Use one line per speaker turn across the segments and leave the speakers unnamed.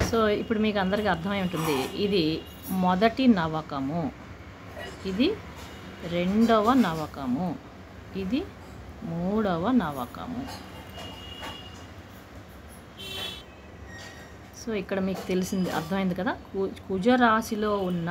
so ఇప్పుడు మీకు అందరికీ అర్థమై ఉంటుంది ఇది మొదటి నవకము ఇది రెండవ నవకము ఇది మూడవ నవకము సో ఇక్కడ మీకు తెలిసింది అర్థమైంది కదా కు- కుజరాశిలో ఉన్న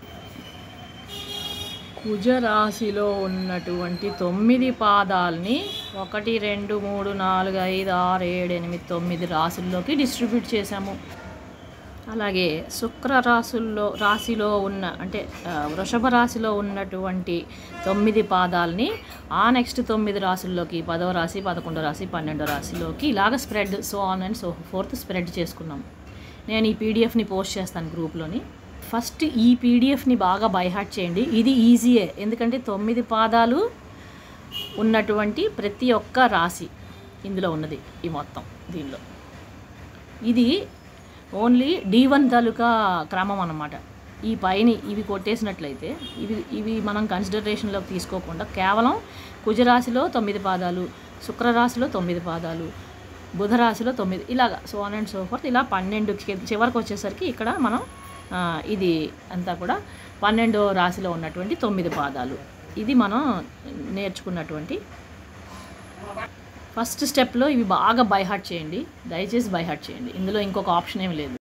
కుజరాశిలో ఉన్నటువంటి తొమ్మిది పాదాలని ఒకటి రెండు మూడు నాలుగు ఐదు ఆరు ఏడు ఎనిమిది తొమ్మిది రాశుల్లోకి డిస్ట్రిబ్యూట్ చేశాము అలాగే శుక్ర రాశుల్లో రాశిలో ఉన్న అంటే ఆ, వృషభ రాశిలో ఉన్నటువంటి తొమ్మిది పాదాలని ఆ నెక్స్ట్ తొమ్మిది రాశుల్లోకి పదవ రాశి పదకొండో రాశి పన్నెండో రాశిలోకి ఇలాగ spread so on and so forth spread చేసుకున్నాం నేను ఈ పీడిఎఫ్ని పోస్ట్ చేస్తాను గ్రూప్లోని ఫస్ట్ ఈ పీడిఎఫ్ని బాగా బైహార్ట్ చేయండి ఇది ఈజీయే ఎందుకంటే తొమ్మిది పాదాలు ఉన్నటువంటి ప్రతి ఒక్క రాశి ఇందులో ఉన్నది ఈ మొత్తం దీనిలో ఇది ఓన్లీ డి వన్ తాలూకా క్రమం అన్నమాట ఈ పైన ఇవి కొట్టేసినట్లయితే ఇవి ఇవి మనం కన్సిడరేషన్లోకి తీసుకోకుండా కేవలం కుజరాశిలో తొమ్మిది పాదాలు శుక్రరాశిలో తొమ్మిది పాదాలు బుధరాశిలో తొమ్మిది ఇలాగా so on and so forth ఇలా పన్నెండు కి- చివరికి వచ్చేసరికి ఇక్కడ మనం ఆ, ఇది అంతా కూడా పన్నెండో రాశిలో ఉన్నటువంటి తొమ్మిది పాదాలు ఇది మనం నేర్చుకున్నటువంటి ఫస్ట్ స్టెప్లో ఇవి బాగా బైహార్ట్ చేయండి దయచేసి బైహార్ట్ చేయండి ఇందులో ఇంకొక ఆప్షన్ ఏమి లేదు